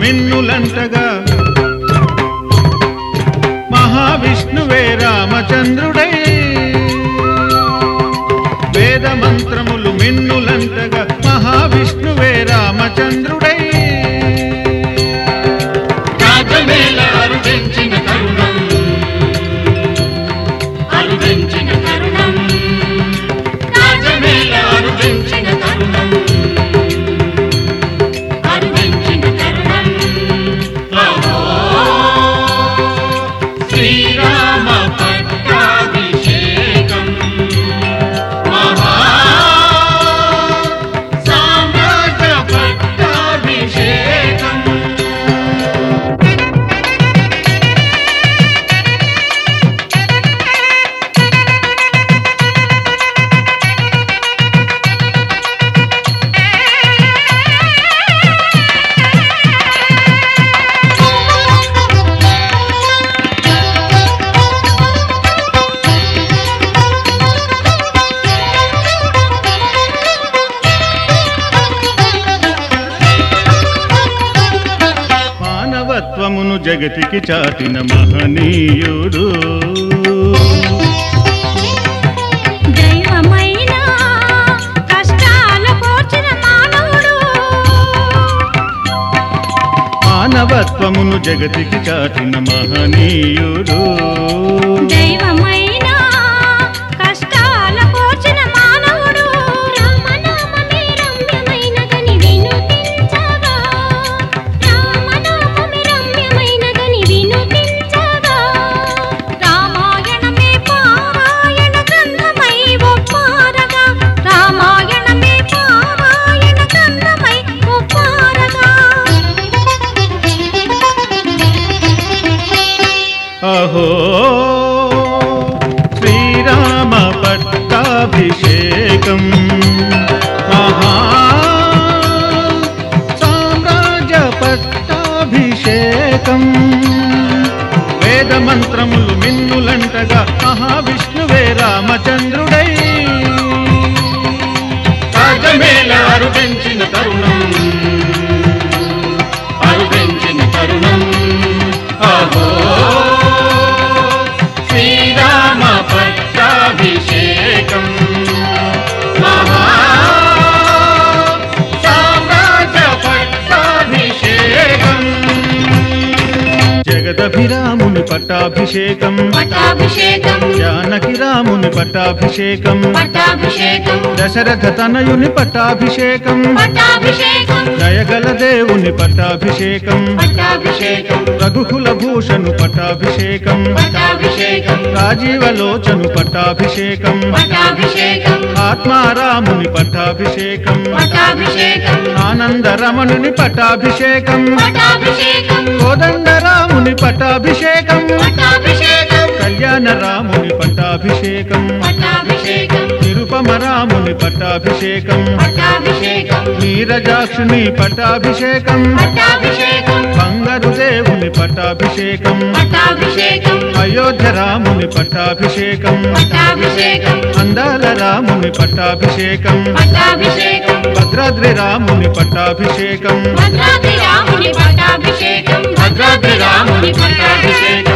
మిన్నులంటగా మహావిష్ణువే రామచంద్రుడై వేద మంత్రములు మిన్నులంటగా మహావిష్ణువే రామచంద్రుడై రాజమేళ అరుదించిన తరుణం అరుదించిన తరుణం రాజమేళ అరుదించిన తరుణం అరుదించిన తరుణం ఓహో శ్రీరామ పట్టాభిషేకం మహా సామ్రాజ్య పట్టాభిషేకం మానవత్వమును జగతికి చాటిన మహనీయుడు దైవమైన కష్టాల పోర్చిన మానవుడు మానవత్వమును జగతికి చాటిన మహనీయుడు దైవమైన కష్టాల పోర్చిన మానవుడు రామనామమే రమ్యమైనదని వినుతించగా రామనామమే రమ్యమైనదని వినుతించగా రామాయణమే పారాయణ గ్రంథమై ఒప్పారగా రామాయణమే పారాయణ గ్రంథమై ఒప్పారగా అహో శ్రీరామ పట్టాభిషేకం మహా సామ్రాజ్య పట్టాభిషేకం వేద మంత్రములు మిన్నులంటగా మహావిష్ణువే రామచంద్రుడై రాజమేళ అరుదించిన తరుణం అరుదించిన తరుణం అహో శ్రీరామ పట్టాభిషేకం మహా సామ్రాజ్య పట్టాభిషేకం జగదభిరాముని పట్టాభిషేకం పట్టాభిషేకం జానకి రాముని పట్టాభిషేకం పట్టాభిషేకం దశరథ తనయుని పట్టాభిషేకం పట్టాభిషేకం దయగల దేవుని పట్టాభిషేకం పట్టాభిషేకం రఘుకుల భూషణు పట్టాభిషేకం పట్టాభిషేకం రాజీవలోచను పట్టాభిషేకం పట్టాభిషేకం ఆత్మారాముని పట్టాభిషేకం పట్టాభిషేకం ఆనందరమణుని పట్టాభిషేకం పట్టాభిషేకం కోదండరాముని పట్టాభిషేకం పట్టాభిషేకం కళ్యాణ రాముని పట్టాభిషేకం పట్టాభిషేకం నిరుపమ రాముని పట్టాభిషేకం పట్టాభిషేకం నీరజాక్షుని పట్టాభిషేకం పట్టాభిషేకం బంగారు దేవుని పట్టాభిషేకం పట్టాభిషేకం అయోధ్య రాముని పట్టాభిషేకం పట్టాభిషేకం అందాల రాముని పట్టాభిషేకం పట్టాభిషేకం భద్రాద్రి రాముని పట్టాభిషేకం భద్రాద్రి రాముని పట్టాభిషేకం భద్రాద్రి రాముని పట్టాభిషేకం